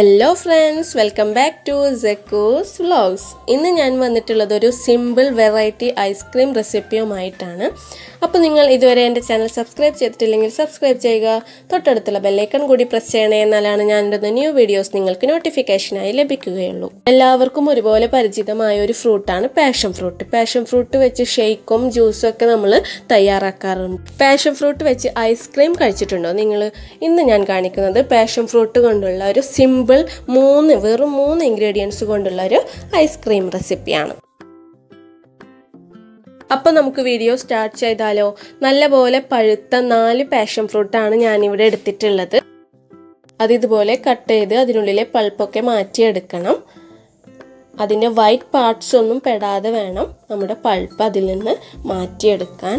hello friends welcome back to സെക്കൂസ് vlogs ഇന്ന് ഞാൻ വന്നിട്ടുള്ളത് ഒരു സിമ്പിൾ വെറൈറ്റി ഐസ്ക്രീം റെസിപ്പിയുമായിട്ടാണ് അപ്പോൾ നിങ്ങൾ ഇതുവരെ എൻ്റെ ചാനൽ സബ്സ്ക്രൈബ് ചെയ്തിട്ടില്ലെങ്കിൽ സബ്സ്ക്രൈബ് ചെയ്യുക തൊട്ടടുത്തുള്ള ബെല്ലൈക്കൺ കൂടി പ്രസ് ചെയ്യണേ എന്നാലാണ് ഞാൻ ഇടുന്ന ന്യൂ വീഡിയോസ് നിങ്ങൾക്ക് നോട്ടിഫിക്കേഷനായി ലഭിക്കുകയുള്ളൂ എല്ലാവർക്കും ഒരുപോലെ പരിചിതമായ ഒരു ഫ്രൂട്ടാണ് പാഷൻ ഫ്രൂട്ട് പാഷൻ ഫ്രൂട്ട് വെച്ച് ഷെയ്ക്കും ജ്യൂസും ഒക്കെ നമ്മൾ തയ്യാറാക്കാറുണ്ട് പാഷൻ ഫ്രൂട്ട് വെച്ച് ഐസ്ക്രീം കഴിച്ചിട്ടുണ്ടോ നിങ്ങൾ ഇന്ന് ഞാൻ കാണിക്കുന്നത് പാഷൻ ഫ്രൂട്ട് കൊണ്ടുള്ള ഒരു സിമ്പിൾ മൂന്ന് വെറും മൂന്ന് ഇൻഗ്രീഡിയൻസ് കൊണ്ടുള്ള ഒരു ഐസ്ക്രീം റെസിപ്പിയാണ് അപ്പോൾ നമുക്ക് വീഡിയോ സ്റ്റാർട്ട് ചെയ്താലോ നല്ലപോലെ പഴുത്ത നാല് പാഷൻ ഫ്രൂട്ടാണ് ഞാനിവിടെ എടുത്തിട്ടുള്ളത് അത് ഇതുപോലെ കട്ട് ചെയ്ത് അതിനുള്ളിലെ പൾപ്പൊക്കെ മാറ്റിയെടുക്കണം അതിൻ്റെ വൈറ്റ് പാർട്സ് ഒന്നും പെടാതെ വേണം നമ്മുടെ പൾപ്പ് അതിൽ നിന്ന് മാറ്റിയെടുക്കാൻ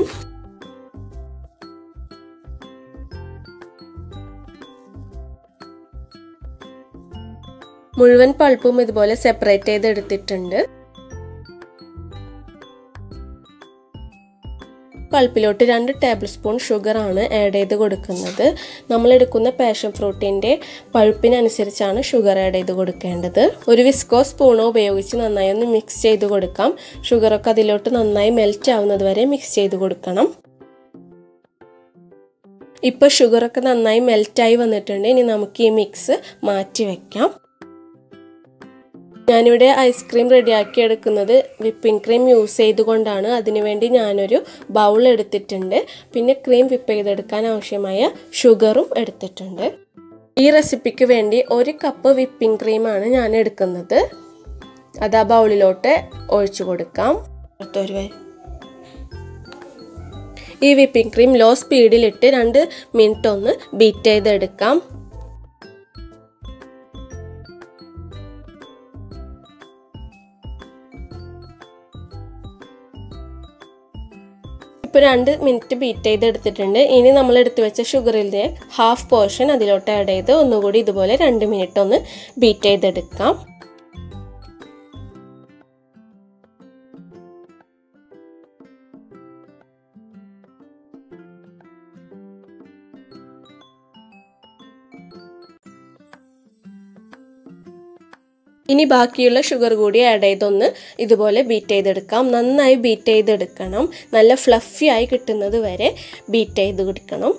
മുഴുവൻ പൾപ്പും ഇതുപോലെ സെപ്പറേറ്റ് ചെയ്ത് എടുത്തിട്ടുണ്ട് പൾപ്പിലോട്ട് രണ്ട് ടേബിൾ സ്പൂൺ ഷുഗറാണ് ആഡ് ചെയ്ത് കൊടുക്കുന്നത് നമ്മൾ എടുക്കുന്ന പാഷൻ ഫ്രൂട്ടിൻ്റെ പഴുപ്പിനനുസരിച്ചാണ് ഷുഗർ ആഡ് ചെയ്ത് കൊടുക്കേണ്ടത് ഒരു വിസ്കോ സ്പൂണോ ഉപയോഗിച്ച് നന്നായി ഒന്ന് മിക്സ് ചെയ്ത് കൊടുക്കാം ഷുഗറൊക്കെ അതിലോട്ട് നന്നായി മെൽറ്റ് ആവുന്നത് വരെ മിക്സ് ചെയ്ത് കൊടുക്കണം ഇപ്പോൾ ഷുഗറൊക്കെ നന്നായി മെൽറ്റായി വന്നിട്ടുണ്ട് ഇനി നമുക്ക് ഈ മിക്സ് മാറ്റി വയ്ക്കാം ഞാനിവിടെ ഐസ്ക്രീം റെഡിയാക്കി എടുക്കുന്നത് വിപ്പിംഗ് ക്രീം യൂസ് ചെയ്തുകൊണ്ടാണ് അതിനുവേണ്ടി ഞാനൊരു ബൗൾ എടുത്തിട്ടുണ്ട് പിന്നെ ക്രീം വിപ്പ് ചെയ്തെടുക്കാൻ ആവശ്യമായ ഷുഗറും എടുത്തിട്ടുണ്ട് ഈ റെസിപ്പിക്ക് വേണ്ടി ഒരു കപ്പ് വിപ്പിംഗ് ക്രീമാണ് ഞാൻ എടുക്കുന്നത് അത് ആ ബൗളിലോട്ട് ഒഴിച്ചു കൊടുക്കാം ഒരു ഈ വിപ്പിംഗ് ക്രീം ലോ സ്പീഡിലിട്ട് രണ്ട് മിനിറ്റ് ഒന്ന് ബീറ്റ് ചെയ്തെടുക്കാം ഇപ്പോൾ രണ്ട് മിനിറ്റ് ബീറ്റ് ചെയ്ത് എടുത്തിട്ടുണ്ട് ഇനി നമ്മൾ എടുത്തു വെച്ച ഷുഗറിൻ്റെ ഹാഫ് പോർഷൻ അതിലോട്ട് ആഡ് ചെയ്ത് ഒന്നുകൂടി ഇതുപോലെ രണ്ട് മിനിറ്റ് ഒന്ന് ബീറ്റ് ചെയ്തെടുക്കാം ഇനി ബാക്കിയുള്ള ഷുഗർ കൂടി ആഡ് ചെയ്തൊന്ന് ഇതുപോലെ ബീറ്റ് ചെയ്തെടുക്കാം നന്നായി ബീറ്റ് ചെയ്തെടുക്കണം നല്ല ഫ്ലഫി ആയി കിട്ടുന്നത് വരെ ബീറ്റ് ചെയ്ത് കൊടുക്കണം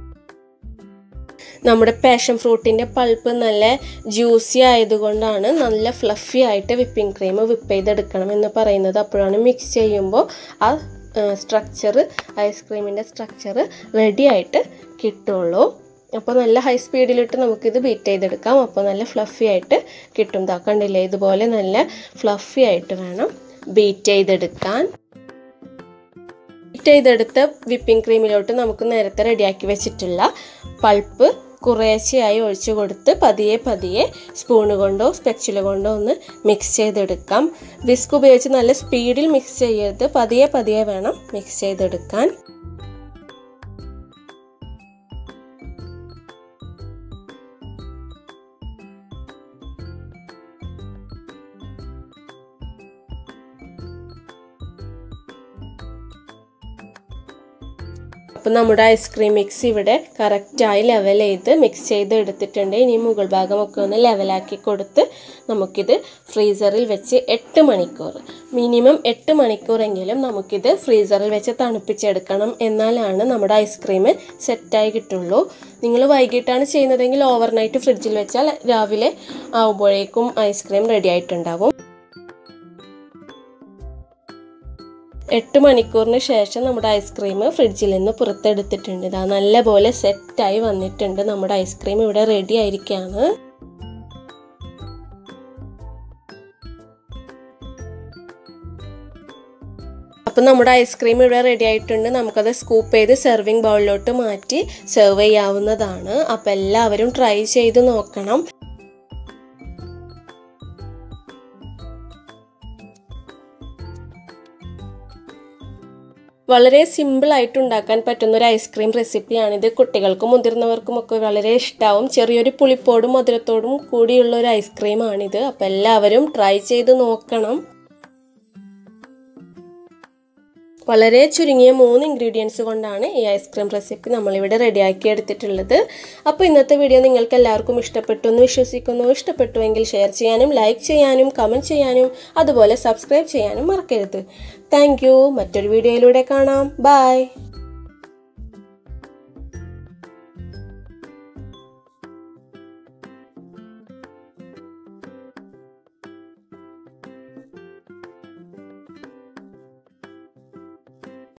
നമ്മുടെ പാഷൻ ഫ്രൂട്ടിൻ്റെ പൾപ്പ് നല്ല ജ്യൂസി ആയതുകൊണ്ടാണ് നല്ല ഫ്ലഫി ആയിട്ട് വിപ്പിംഗ് ക്രീം വിപ്പ് ചെയ്തെടുക്കണം എന്ന് പറയുന്നത് അപ്പോഴാണ് മിക്സ് ചെയ്യുമ്പോൾ ആ സ്ട്രക്ചർ ഐസ്ക്രീമിൻ്റെ സ്ട്രക്ചർ റെഡി ആയിട്ട് കിട്ടുള്ളൂ അപ്പോൾ നല്ല ഹൈ സ്പീഡിലിട്ട് നമുക്കിത് ബീറ്റ് ചെയ്തെടുക്കാം അപ്പോൾ നല്ല ഫ്ലഫി ആയിട്ട് കിട്ടും ഇതാ കണ്ടില്ലേ ഇതുപോലെ നല്ല ഫ്ലഫി ആയിട്ട് വേണം ബീറ്റ് ചെയ്തെടുക്കാൻ ബീറ്റ് ചെയ്തെടുത്ത വിപ്പിംഗ് ക്രീമിലോട്ട് നമുക്ക് നേരത്തെ റെഡിയാക്കി വെച്ചിട്ടുള്ള പൾപ്പ് കുറേശ്ശെയായി ഒഴിച്ചു കൊടുത്ത് പതിയെ പതിയെ സ്പൂണ് കൊണ്ടോ സ്പെക്ചുല കൊണ്ടോ ഒന്ന് മിക്സ് ചെയ്തെടുക്കാം വിസ്ക് ഉപയോഗിച്ച് നല്ല സ്പീഡിൽ മിക്സ് ചെയ്യരുത് പതിയെ പതിയെ വേണം മിക്സ് ചെയ്തെടുക്കാൻ അപ്പോൾ നമ്മുടെ ഐസ്ക്രീം മിക്സ് ഇവിടെ കറക്റ്റായി ലെവൽ ചെയ്ത് മിക്സ് ചെയ്ത് എടുത്തിട്ടുണ്ട് ഇനി മുകൾ ഭാഗമൊക്കെ ഒന്ന് ലെവലാക്കി കൊടുത്ത് നമുക്കിത് ഫ്രീസറിൽ വെച്ച് എട്ട് മണിക്കൂർ മിനിമം എട്ട് മണിക്കൂറെങ്കിലും നമുക്കിത് ഫ്രീസറിൽ വെച്ച് തണുപ്പിച്ചെടുക്കണം എന്നാലാണ് നമ്മുടെ ഐസ്ക്രീം സെറ്റായി കിട്ടുള്ളൂ നിങ്ങൾ വൈകിട്ടാണ് ചെയ്യുന്നതെങ്കിൽ ഓവർനൈറ്റ് ഫ്രിഡ്ജിൽ വെച്ചാൽ രാവിലെ ആവുമ്പോഴേക്കും ഐസ്ക്രീം റെഡി ആയിട്ടുണ്ടാവും എട്ട് മണിക്കൂറിന് ശേഷം നമ്മുടെ ഐസ്ക്രീം ഫ്രിഡ്ജിൽ നിന്ന് പുറത്തെടുത്തിട്ടുണ്ട് ഇതാ നല്ലപോലെ സെറ്റായി വന്നിട്ടുണ്ട് നമ്മുടെ ഐസ്ക്രീം ഇവിടെ റെഡി ആയിരിക്കുകയാണ് അപ്പം നമ്മുടെ ഐസ്ക്രീം ഇവിടെ റെഡി ആയിട്ടുണ്ട് നമുക്കത് സ്കൂപ്പ് ചെയ്ത് സെർവിങ് ബൗളിലോട്ട് മാറ്റി സെർവ് ചെയ്യാവുന്നതാണ് അപ്പം എല്ലാവരും ട്രൈ ചെയ്ത് നോക്കണം വളരെ സിമ്പിളായിട്ട് ഉണ്ടാക്കാൻ പറ്റുന്ന ഒരു ഐസ്ക്രീം റെസിപ്പിയാണിത് കുട്ടികൾക്കും മുതിർന്നവർക്കും ഒക്കെ വളരെ ഇഷ്ടമാവും ചെറിയൊരു പുളിപ്പോടും മധുരത്തോടും കൂടിയുള്ള ഒരു ഐസ്ക്രീമാണിത് അപ്പോൾ എല്ലാവരും ട്രൈ ചെയ്ത് നോക്കണം വളരെ ചുരുങ്ങിയ മൂന്ന് ഇൻഗ്രീഡിയൻസ് കൊണ്ടാണ് ഈ ഐസ്ക്രീം റെസിപ്പി നമ്മളിവിടെ റെഡിയാക്കി എടുത്തിട്ടുള്ളത് അപ്പോൾ ഇന്നത്തെ വീഡിയോ നിങ്ങൾക്ക് എല്ലാവർക്കും ഇഷ്ടപ്പെട്ടു എന്ന് വിശ്വസിക്കുന്നു ഇഷ്ടപ്പെട്ടുവെങ്കിൽ ഷെയർ ചെയ്യാനും ലൈക്ക് ചെയ്യാനും കമൻറ്റ് ചെയ്യാനും അതുപോലെ സബ്സ്ക്രൈബ് ചെയ്യാനും മറക്കരുത് താങ്ക് മറ്റൊരു വീഡിയോയിലൂടെ കാണാം ബായ്